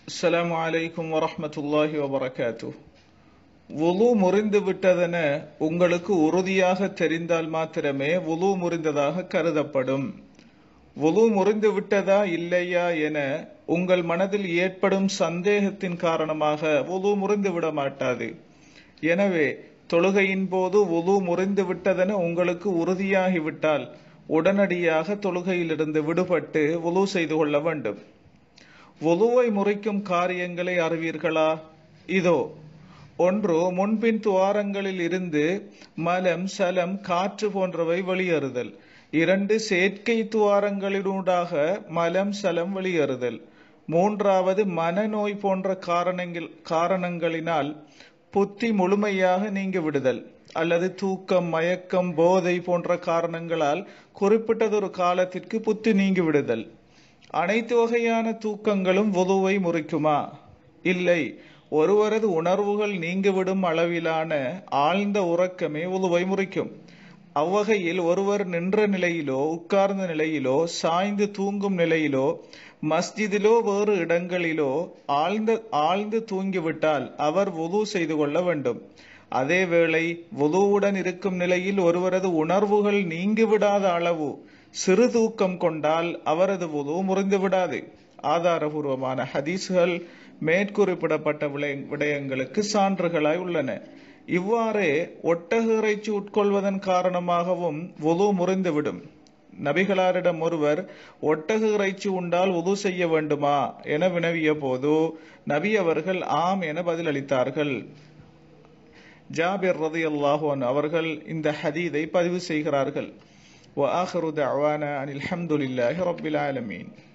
அஸ்ஸலாமு அலைக்கும் வரஹ்மத்துல்லாஹி வபரகாத்து வுலு முறிந்து விட்டதென உங்களுக்கு உறுதியாக தெரிந்தால் மாத்திரமே வுலு முறிந்ததாக கருதப்படும் வுலு முறிந்து விட்டதா இல்லையா என உங்கள் மனதில் ஏற்படும் சந்தேகத்தின் காரணமாக வுலு முறிந்து விட மாட்டாது எனவே தொழுகையின் போது வுலு முறிந்து விட்டதென உங்களுக்கு உறுதியாகிவிட்டால் உடனடியாக தொழுகையிலிருந்து விடுபட்டு வுலு செய்து கொள்ள வேண்டும் வுலுவை முறிக்கும் காரியங்களை அறிவீர்களா இதோ ஒன்று முன்பின் துவாரங்களில் இருந்து மலம் சலம் காற்று போன்றவை வெளியேறுதல் இரண்டு செயற்கை துவாரங்களினூடாக மலம் சலம் வெளியேறுதல் மூன்றாவது மனநோய் போன்ற காரணங்கள் காரணங்களினால் புத்தி முழுமையாக நீங்கி விடுதல் அல்லது தூக்கம் மயக்கம் போதை போன்ற காரணங்களால் குறிப்பிட்டதொரு காலத்திற்கு புத்தி நீங்கி விடுதல் அனைத்து வகையான தூக்கங்களும் வுதுவை முறிக்குமா இல்லை ஒருவரது உணர்வுகள் நீங்கிவிடும் அளவிலான ஆழ்ந்த உறக்கமே உதுவை முறிக்கும் அவ்வகையில் ஒருவர் நின்ற நிலையிலோ உட்கார்ந்த நிலையிலோ சாய்ந்து தூங்கும் நிலையிலோ மஸ்ஜிதிலோ வேறு இடங்களிலோ ஆழ்ந்த ஆழ்ந்து தூங்கிவிட்டால் அவர் வுது செய்து கொள்ள வேண்டும் அதேவேளை வுதுவுடன் இருக்கும் நிலையில் ஒருவரது உணர்வுகள் நீங்கிவிடாத அளவு சிறு தூக்கம் கொண்டால் அவரது வுது முறிந்து விடாது ஆதாரபூர்வமான ஹதீஸ்கள் மேற்குறிப்பிடப்பட்ட விடயங்களுக்கு சான்றுகளாய் உள்ளன இவ்வாறே ஒட்டக இறைச்சி உட்கொள்வதன் காரணமாகவும் வுது முறிந்துவிடும் நபிகளாரிடம் ஒருவர் ஒட்டக இறைச்சி உண்டால் உது செய்ய வேண்டுமா என வினவிய போது நபி அவர்கள் ஆம் என பதிலளித்தார்கள் ஜாபிர் ரதி அல்லாஹோன் அவர்கள் இந்த ஹதீதை பதிவு செய்கிறார்கள் وآخر دعوانا أن الحمد لله رب العالمين